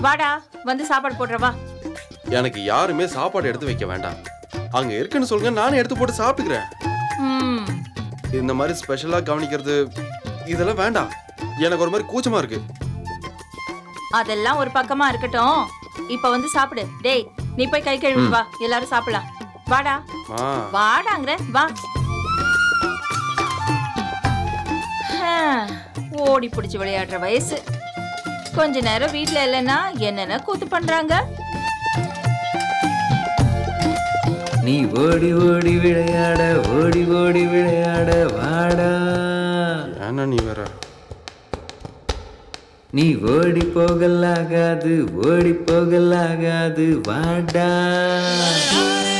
வாடா வந்து சாப்பாடு போடுறவா எனக்கு யாருமே சாப்பாடு எடுத்து வைக்க வேண்டாம் அங்க இருக்குன்னு சொல்லுங்க நானே எடுத்து போட்டு சாப்பிட்டுக்கிறேன் ம் இந்த மாதிரி ஸ்பெஷலா கவனிக்கிறது இதெல்லாம் வேண்டாம் எனக்கு ஒரு மாதிரி கூச்சமா இருக்கு அதெல்லாம் ஒரு பக்கமா இருக்கட்டும் இப்ப வந்து சாப்பிடு டேய் நீ போய் கை கழுவி வா எல்லாரும் சாப்பிடலாம் வாடா ஆ வாடாங்கிற வா ஹம், ஓடி பிடிச்சு விளையாடுற வயசு கொஞ்ச நேரம் வீட்ல இல்லைன்னா என்னென்ன கூத்து பண்றாங்க நீ ஓடி ஓடி விளையாட ஓடி ஓடி விளையாட வாடா ஏன்னா நீ வேற நீ ஓடி போகலாகாது ஓடி போகலாகாது வாடா